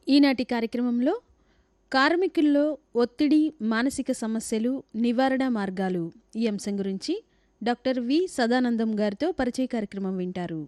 ఈనాటి కార్యక్రమంలో కార్మికుల్లో ఒత్తిడి మానసిక సమస్యలు నివారణ మార్గాలు ఈ అంశం గురించి డాక్టర్ వి సదానందం గారితో పరిచయ కార్యక్రమం వింటారు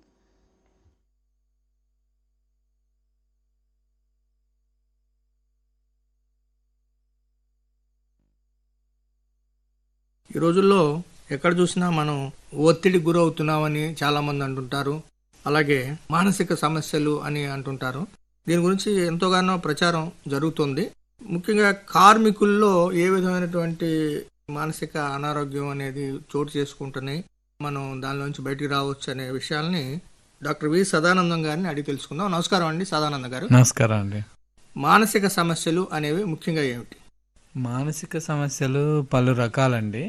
ఈ రోజుల్లో ఎక్కడ చూసినా మనం ఒత్తిడి గురవుతున్నామని చాలా మంది అంటుంటారు అలాగే మానసిక సమస్యలు అని అంటుంటారు దీని గురించి ఎంతోగానో ప్రచారం జరుగుతుంది ముఖ్యంగా కార్మికుల్లో ఏ విధమైనటువంటి మానసిక అనారోగ్యం అనేది చోటు చేసుకుంటున్నాయి మనం దానిలోంచి బయటికి రావచ్చు అనే విషయాల్ని డాక్టర్ వి సదానందం గారిని అడిగి తెలుసుకుందాం నమస్కారం అండి సదానంద గారు నమస్కారం అండి మానసిక సమస్యలు అనేవి ముఖ్యంగా ఏమిటి మానసిక సమస్యలు పలు రకాలండి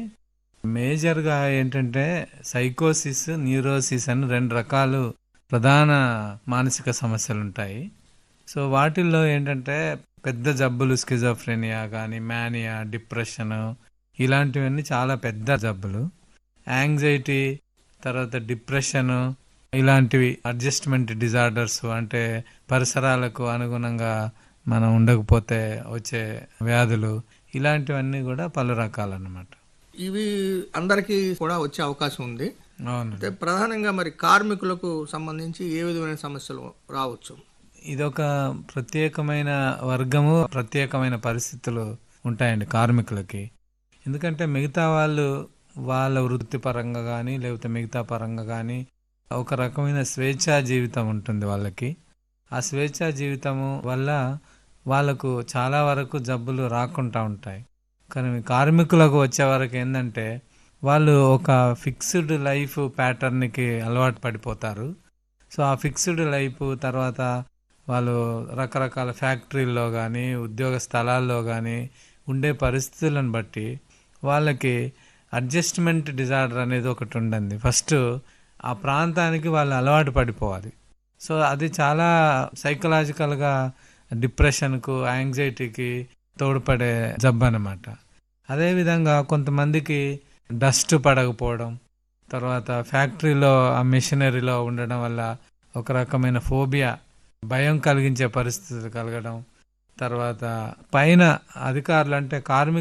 మేజర్గా ఏంటంటే సైకోసిస్ న్యూరోసిస్ అని రెండు రకాలు ప్రధాన మానసిక సమస్యలు ఉంటాయి సో వాటిల్లో ఏంటంటే పెద్ద జబ్బులు స్కిజోఫ్రెనియా కానీ మ్యానియా డిప్రెషన్ ఇలాంటివన్నీ చాలా పెద్ద జబ్బులు యాంగ్జైటీ తర్వాత డిప్రెషన్ ఇలాంటివి అడ్జస్ట్మెంట్ డిజార్డర్స్ అంటే పరిసరాలకు అనుగుణంగా మనం ఉండకపోతే వచ్చే వ్యాధులు ఇలాంటివన్నీ కూడా పలు రకాలన్నమాట ఇవి అందరికీ కూడా వచ్చే అవకాశం ఉంది అవును అయితే ప్రధానంగా మరి కార్మికులకు సంబంధించి ఏ విధమైన సమస్యలు రావచ్చు ఇదొక ప్రత్యేకమైన వర్గము ప్రత్యేకమైన పరిస్థితులు ఉంటాయండి కార్మికులకి ఎందుకంటే మిగతా వాళ్ళు వాళ్ళ వృత్తిపరంగా కానీ లేకపోతే మిగతా పరంగా కానీ ఒక రకమైన స్వేచ్ఛా జీవితం ఉంటుంది వాళ్ళకి ఆ స్వేచ్ఛా జీవితము వల్ల వాళ్ళకు చాలా వరకు జబ్బులు రాకుండా ఉంటాయి కానీ కార్మికులకు వచ్చే వరకు ఏంటంటే వాళ్ళు ఒక ఫిక్స్డ్ లైఫ్ ప్యాటర్న్కి అలవాటు పడిపోతారు సో ఆ ఫిక్స్డ్ లైఫ్ తర్వాత వాళ్ళు రకరకాల ఫ్యాక్టరీల్లో కానీ ఉద్యోగ స్థలాల్లో కానీ ఉండే పరిస్థితులను బట్టి వాళ్ళకి అడ్జస్ట్మెంట్ డిజార్డర్ అనేది ఒకటి ఉండండి ఫస్ట్ ఆ ప్రాంతానికి వాళ్ళు అలవాటు పడిపోవాలి సో అది చాలా సైకలాజికల్గా డిప్రెషన్కు యాంగ్జైటీకి తోడ్పడే జబ్బు అనమాట అదేవిధంగా కొంతమందికి డస్ట్ పడకపోవడం తర్వాత ఫ్యాక్టరీలో ఆ మెషినరీలో ఉండడం వల్ల ఒక రకమైన ఫోబియా భయం కలిగించే పరిస్థితులు కలగడం తర్వాత పైన అధికారులు అంటే కార్మిక